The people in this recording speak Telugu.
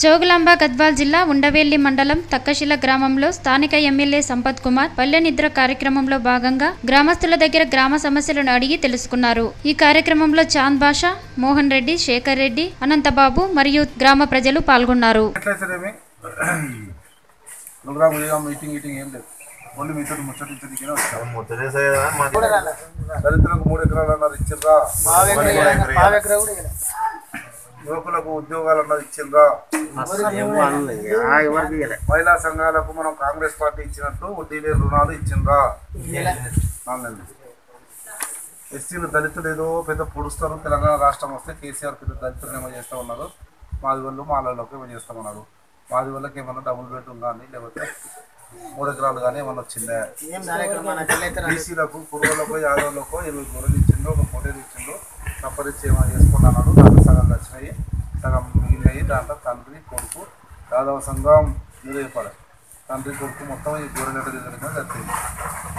జోగులాంబ గద్వాల్ జిల్లా ఉండవేల్లి మండలం తక్కశిల గ్రామంలో స్థానిక ఎమ్మెల్యే సంపత్ కుమార్ పల్లె నిద్ర కార్యక్రమంలో భాగంగా గ్రామస్తుల దగ్గర గ్రామ సమస్యలను అడిగి తెలుసుకున్నారు ఈ కార్యక్రమంలో చాంద్ బాషా మోహన్ రెడ్డి శేఖర్ రెడ్డి అనంతబాబు మరియు గ్రామ ప్రజలు పాల్గొన్నారు ఎట్లయితేనేమి ప్రోగ్రామ్ ఏం మీటింగ్ గీటింగ్ ఏం లేదు ఓన్లీ మీతో ముచ్చటించడానికే వచ్చాము దళితులకు మూడు ఎకరాలు అన్నారు ఇచ్చిండ్రా యువకులకు ఉద్యోగాలు అన్నారు ఇచ్చిండ్రా మహిళా సంఘాలకు మనం కాంగ్రెస్ పార్టీ ఇచ్చినట్టు వడ్డీ లేని రుణాలు ఇచ్చిండ్రా అవునండి ఎస్సీలు దళితులు ఏదో పెద్ద పొడుస్తారు తెలంగాణ రాష్ట్రం వస్తే కేసీఆర్ పెద్ద దళితులు ఏమో చేస్తూ ఉన్నారు మాది వాళ్ళు మాలలోకి ఏమో చేస్తామన్నారు మాది వాళ్ళకి ఏమన్నా డబుల్ బెడ్రూమ్ కానీ లేకపోతే మూడు ఎకరాలు కానీ ఏమన్నా వచ్చిందా బీసీలకు కురువులకు యాదవులకు ఇరవై గొర్రెలు ఇచ్చిండు ఒక పొటేలు ఇచ్చిండు సంపరించి ఏమైనా చేసుకున్నాడు దాంట్లో సగం వచ్చినాయి సగం మిగిలినాయి దాంట్లో తండ్రి కొడుకు యాదవ సంఘం నిలయపడే తండ్రి కొడుకు మొత్తం ఈ గొర్రెల దగ్గర జరిగింది